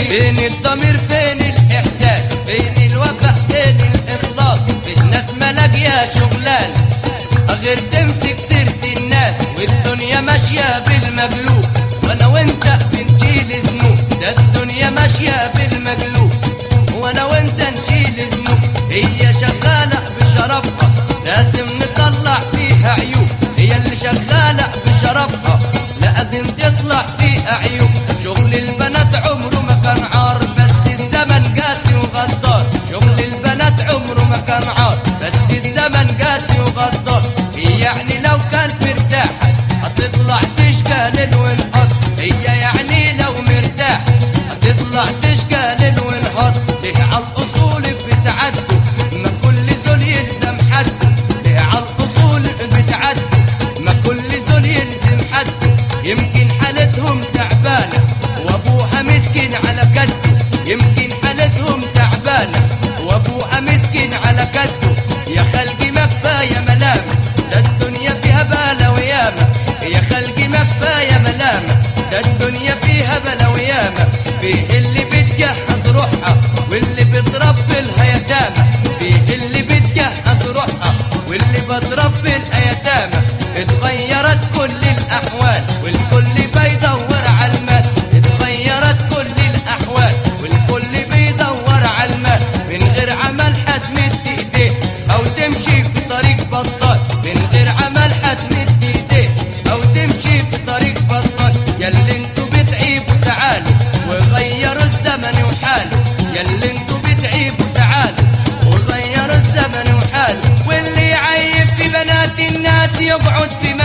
فين الضمير فين الإحساس فين الوفاء فين الإخلاص في الناس ملاقيها شغلان غير تمسك سيرة الناس والدنيا ماشية بالمقلوب وانا وانت بنشيل ذنوب ده الدنيا ماشية بالمقلوب وانا وانت نشيل ذنوب هي شغالة بشرفها لازم نطلع فيها عيوب هي اللي شغالة بشرفها لازم تطلع فيها عيوب شغل البنات عمره ما كان عار بس الزمن قاسي وغدار شغل البنات عمره ما كان عار بس الزمن قاسي وغدار هي يعني لو كانت مرتاحة هتطلع تشكى ليل ونهار هي يعني لو مرتاحة هتطلع تشكى ليل ونهار ليه على الأصول بتعدوا ما كل زول يلزم حد ليه على الأصول بتعدوا ما كل زول يلزم حد يمكن حالتهم تعبانة وأبوها مسكين على كده يمكن حالتهم تعبانة وأبوها مسكين على كده يا خلقي ما كفاية ملامة ده الدنيا فيها بلا وياما يا خلقي ما كفاية ملامة ده الدنيا فيها بلا وياما فيه اللي بتجهز روحها واللي بتربي لها يتامى فيه اللي بتجهز روحها واللي بتربي لها يتامى اتغيرت كل الأحوال والكل بيدور على المال اتغيرت كل الأحوال والكل بيدور على المال من غير عمل حد مد ايديه أو تمشي في طريق بطال من غير عمل حد مد ايديه أو تمشي في طريق بطال ياللي انتوا بتعيبوا تعالوا وغيروا الزمن وحاله ياللي انتوا بتعيبوا تعالوا وغيروا الزمن وحاله واللي يعيب في بنات الناس يقعد في